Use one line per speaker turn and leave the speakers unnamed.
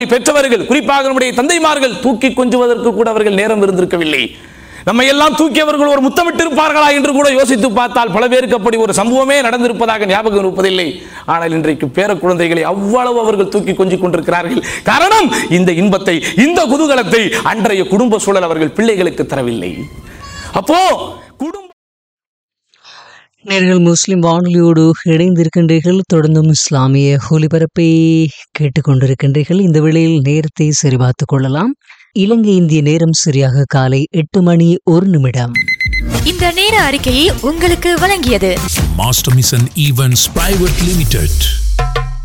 பெற்றவர்கள் குறிப்பாக நம்முடைய தந்தைமார்கள் தூக்கி கொஞ்சுவதற்கு கூட அவர்கள் நேரம் இருந்திருக்கவில்லை நம்ம எல்லாம் தூக்கியவர்கள் ஒரு முத்தமிட்டு இருப்பார்களா என்று கூட யோசித்து பார்த்தால் பல பேருக்கு அப்படி ஒரு சம்பவமே நடந்திருப்பதாக ஞாபகம் இருப்பதில்லை ஆனால் இன்றைக்கு பேர குழந்தைகளை அவ்வளவு அவர்கள் தூக்கி கொஞ்சிக் கொண்டிருக்கிறார்கள் காரணம் இந்த இன்பத்தை இந்த குதூகலத்தை அன்றைய குடும்ப சூழல் அவர்கள் பிள்ளைகளுக்கு தரவில்லை அப்போ குடும்ப
நேர்கள் முஸ்லிம் வானொலியோடு இணைந்திருக்கின்றீர்கள் தொடர்ந்தும் இஸ்லாமிய ஒலிபரப்பை கேட்டுக்கொண்டிருக்கின்றீர்கள் இந்த வேளையில் நேரத்தை சரிபார்த்துக் கொள்ளலாம் இலங்கை இந்திய நேரம் சரியாக காலை எட்டு மணி ஒரு நிமிடம்
இந்த நேர அறிக்கையை உங்களுக்கு வழங்கியது
Master Mission Events Private Limited.